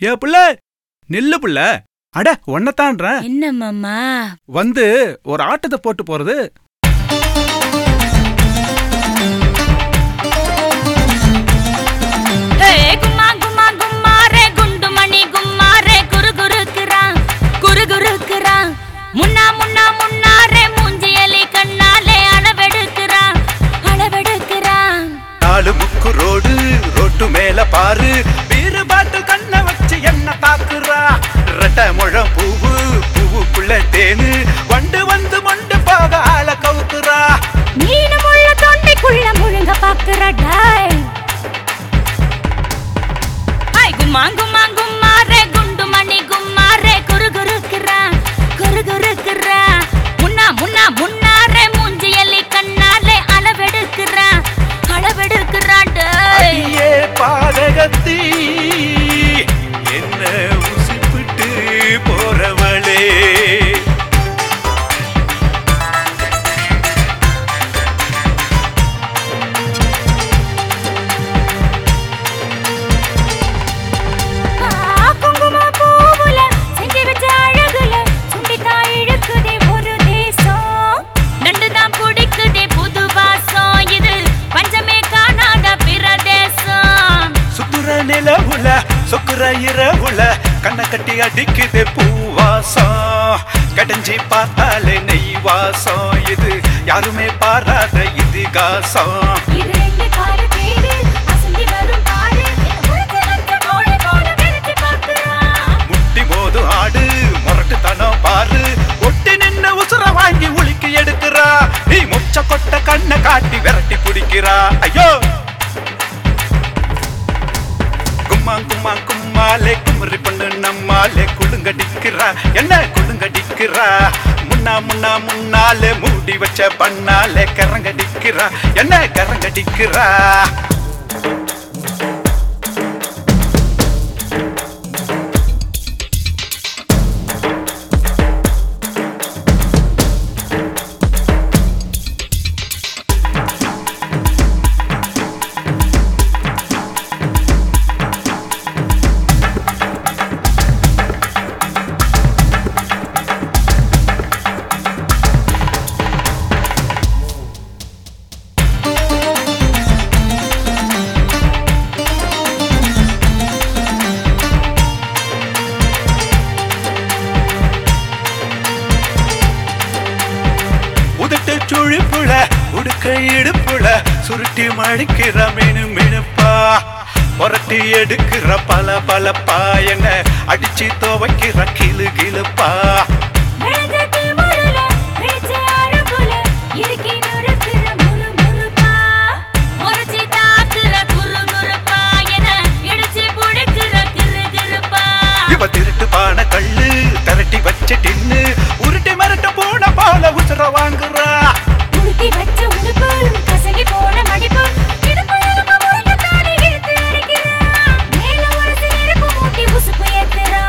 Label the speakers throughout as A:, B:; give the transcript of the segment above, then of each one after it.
A: ஏ புள்ள நில்லு புள்ள அட ஒன்னத்தான்றேன்
B: என்ன மாமா
A: வந்து ஒரு ஆட்டத்தை போட்டு போறது
B: ஏய், கும்மா கும்மா கும்மாரே குண்டுமணி கும்மாரே குரு குருக்குறான் குரு குருக்குறான் முன்னா முன்னா முன்னாரே மூஞ்சியலி கண்ணாலே அளவெடுக்கிறான் அளவெடுக்கிறான்
A: நாலு முக்கு ரோடு ரோட்டு மேல பாரு வீறு பாட்டு கண்ண வச்சு என்ன தாக்குறா ரெட்ட முழம் பூவு பூவுக்குள்ள தேனு வண்டு வந்து மண்டு போக ஆள கவுக்குறா
B: மீனமுள்ள தொண்டைக்குள்ள முழுங்க பாக்குறடாய் ஹாய் கும்மா கும்மா கும்மாரே குண்டுமணி கும்மாரே குரு குருக்குறான் குரு குருக்குறான் முன்னா முன்னா முன்னாரே மூஞ்சியலி கண்ணாலே அளவெடுக்கிறான் அளவெடுக்கிறான் டேய்
A: அடியே பாதகத்தி என்ன உசிப்பிட்டு போறவளே
B: ஆ, குங்கும பூவுல செஞ்சு வச்ச அழகுல சுண்டிதான் இழுக்குதே ஒரு தேசம் நண்டுதான் பிடிக்குதே புது வாசம் இது பஞ்சமே காணாத பிரதேசம்
A: சுத்துற நிலவுல சொக்குற இரவுல கண்ணை கட்டி அடிக்குது பூவாசம் கடைஞ்சி பார்த்தாலே நெய் வாசம் இது யாருமே பாராத இதிகாசம்
B: இது ரெண்டு காரு தேடு அசந்தி வரும் பாரு உனக்கு வந்த கோழி போல வெறிச்சு பார்க்கறான்
A: முட்டி மோது ஆடு முரட்டுத்தனம் பாரு ஒட்டி நின்னு உசுர வாங்கி உலுக்கி எடுக்கிறா நீ முச்ச கொட்ட கண்ணை காட்டி விரட்டி பிடிக்கிறா ஐயோ கும்மா கும்மா கும்மாலே குமரி பொண்ணு நம்மாலே குழுங்கடிக்கிறா என்ன குழுங்கடிக்கிறா முன்னா முன்னா முன்னாலே மூடி வச்ச பண்ணாலே கரங்கடிக்கிறா என்ன கரங்கடிக்கிறா உதட்டு சுழிப்புல உடுக்க இடுப்புல சுருட்டி மடிக்கிற மீனு மினுப்பா புரட்டி எடுக்கிற பல பலப்பா என்ன அடிச்சு துவைக்கிற கிளு கிளுப்பா
B: விழுந்தது முருல விழிச்ச அழகுல இறுக்கி நுறுக்குற முறு முறுப்பா முறைச்சி தாக்குற குறு குறுப்பா என இடிச்சு புடிக்கிற கிறு கிறுப்பா
A: இவ திருட்டு பான கள்ளு திரட்டி வச்ச டின்னு உருட்டி மிரட்ட போன போல உசுர வாங்குறா
B: உடுத்தி வச்ச உடுப்பு கசங்கி போன மடிப்பு இடுப்பு எலும்பு முறிஞ்ச தாலி இழுத்து அடிக்கிறா மேல ஒரு சிறப்பு மூட்டி உசுப்பு ஏத்துறா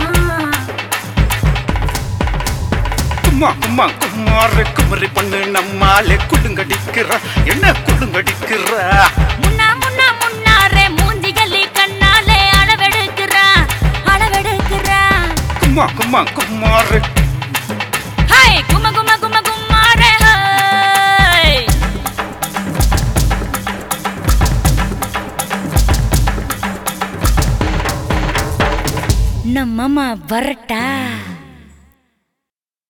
A: கும்மா கும்மா கும்மாறு குமரி பொண்ணு நம்மாலே குடுங்கடிக்கிறா என்ன குடுங்கடிக்கிறா
B: முன்னா முன்னா முன்னாரே மூஞ்சிகளி கண்ணாலே அளவெடுக்கிறா அளவெடுக்கிறா
A: கும்மா கும்மா கும்மாறு
B: ஹாய் கும கும கும குமாரே ஹாய் நம்மம்மா வரட்டா